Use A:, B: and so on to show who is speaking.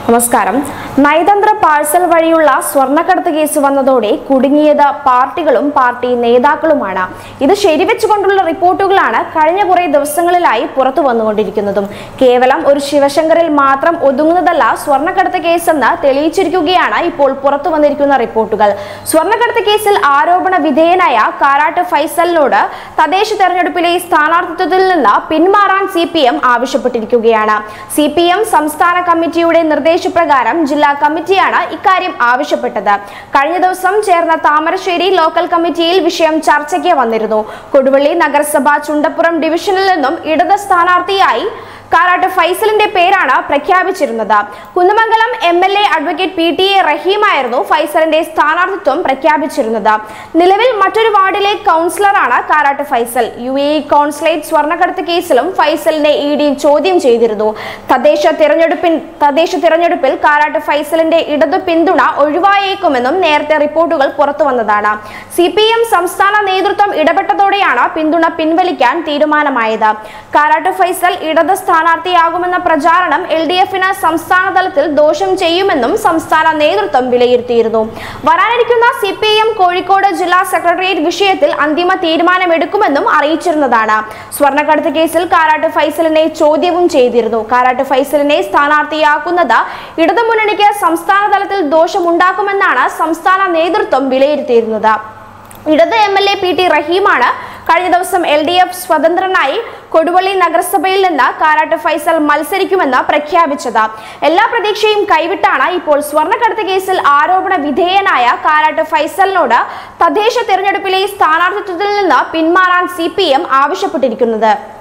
A: നമസ്കാരം നയതന്ത്ര പാഴ്സൽ വഴിയുള്ള സ്വർണ്ണക്കടത്ത് കേസ് വന്നതോടെ കുടുങ്ങിയത് പാർട്ടികളും പാർട്ടി നേതാക്കളുമാണ് ഇത് ശരിവെച്ചുകൊണ്ടുള്ള റിപ്പോർട്ടുകളാണ് കഴിഞ്ഞ കുറെ ദിവസങ്ങളിലായി പുറത്തു വന്നുകൊണ്ടിരിക്കുന്നതും കേവലം ഒരു ശിവശങ്കറിൽ മാത്രം ഒതുങ്ങുന്നതല്ല സ്വർണ്ണക്കടത്ത് കേസെന്ന് തെളിയിച്ചിരിക്കുകയാണ് ഇപ്പോൾ പുറത്തു വന്നിരിക്കുന്ന റിപ്പോർട്ടുകൾ സ്വർണ്ണക്കടത്ത് കേസിൽ ആരോപണ വിധേയനായ കാരാട്ട് ഫൈസലിനോട് തദ്ദേശ തെരഞ്ഞെടുപ്പിലെ സ്ഥാനാർത്ഥിത്വത്തിൽ നിന്ന് പിന്മാറാൻ സി പി എം ആവശ്യപ്പെട്ടിരിക്കുകയാണ് സി പി എം സംസ്ഥാന കമ്മിറ്റിയുടെ നിർദ്ദേശപ്രകാരം ജില്ലാ കമ്മിറ്റിയാണ് ഇക്കാര്യം ആവശ്യപ്പെട്ടത് കഴിഞ്ഞ ദിവസം ചേർന്ന താമരശ്ശേരി ലോക്കൽ കമ്മിറ്റിയിൽ വിഷയം ചർച്ചയ്ക്ക് വന്നിരുന്നു കൊടുവള്ളി നഗരസഭ ചുണ്ടപ്പുറം ഡിവിഷനിൽ നിന്നും ഇടത് സ്ഥാനാർത്ഥിയായി കാരാട്ട് ഫൈസലിന്റെ പേരാണ് പ്രഖ്യാപിച്ചിരുന്നത് Kunnamangalam M L A advocate P T A റഹീമായിരുന്നു ഫൈസലിന്റെ സ്ഥാനാർത്ഥിത്വം പ്രഖ്യാപിച്ചിരുന്നത് നിലവിൽ മറ്റൊരു വാർഡിലെ കൗൺസിലറാണ് Karat Faisal U A E consulate സ്വർണ്ണക്കടത്ത് കേസിലും ഫൈസലിനെ ഇ ഡി ചോദ്യം ചെയ്തിരുന്നു തദ്ദേശ തിരഞ്ഞെടുപ്പിൻ തദ്ദേശ തിരഞ്ഞെടുപ്പിൽ കാരാട്ട് ഫൈസലിന്റെ ഇടതു പിന്തുണ ഒഴിവായേക്കുമെന്നും നേരത്തെ റിപ്പോർട്ടുകൾ പുറത്തു വന്നതാണ് സി പി എം സംസ്ഥാന നേതൃത്വം ഇടപെട്ടതോടെയാണ് പിന്തുണ പിൻവലിക്കാൻ തീരുമാനമായത് കാരാട്ട് ഫൈസൽ ഇടത് സ്ഥാനാർത്ഥിയാകുമെന്ന പ്രചാരണം എൽ ഡി എഫിന് സംസ്ഥാന തലത്തിൽ ദോഷം ചെയ്യുമെന്നും സംസ്ഥാന നേതൃത്വം വിലയിരുത്തിയിരുന്നു വരാനിരിക്കുന്ന സി പി എം കോഴിക്കോട് ജില്ലാ സെക്രട്ടേറിയറ്റ് വിഷയത്തിൽ അന്തിമ തീരുമാനമെടുക്കുമെന്നും അറിയിച്ചിരുന്നതാണ് സ്വർണ്ണക്കടത്ത് കേസിൽ കാരാട്ട് ഫൈസലിനെ ചോദ്യവും ചെയ്തിരുന്നു കാരാട്ട് ഫൈസലിനെ സ്ഥാനാർത്ഥിയാക്കുന്നത് ഇടതുമുന്നണിക്ക് സംസ്ഥാന തലത്തിൽ ദോഷമുണ്ടാക്കുമെന്നാണ് സംസ്ഥാന നേതൃത്വം വിലയിരുത്തിയിരുന്നത് ഇടത് M L A P T റഹീമാണ് കഴിഞ്ഞ ദിവസം എൽ ഡി എഫ് സ്വതന്ത്രനായി കൊടുവള്ളി നഗരസഭയിൽ നിന്ന് കാരാട്ട് ഫൈസൽ മത്സരിക്കുമെന്ന് പ്രഖ്യാപിച്ചത് എല്ലാ പ്രതീക്ഷയും കൈവിട്ടാണ് ഇപ്പോൾ സ്വർണ്ണക്കടത്ത് കേസിൽ ആരോപണ വിധേയനായ കാരാട്ട് ഫൈസലിനോട് തദ്ദേശ തെരഞ്ഞെടുപ്പിലെ സ്ഥാനാർത്ഥിത്വത്തിൽ നിന്ന് പിന്മാറാൻ സി ആവശ്യപ്പെട്ടിരിക്കുന്നത്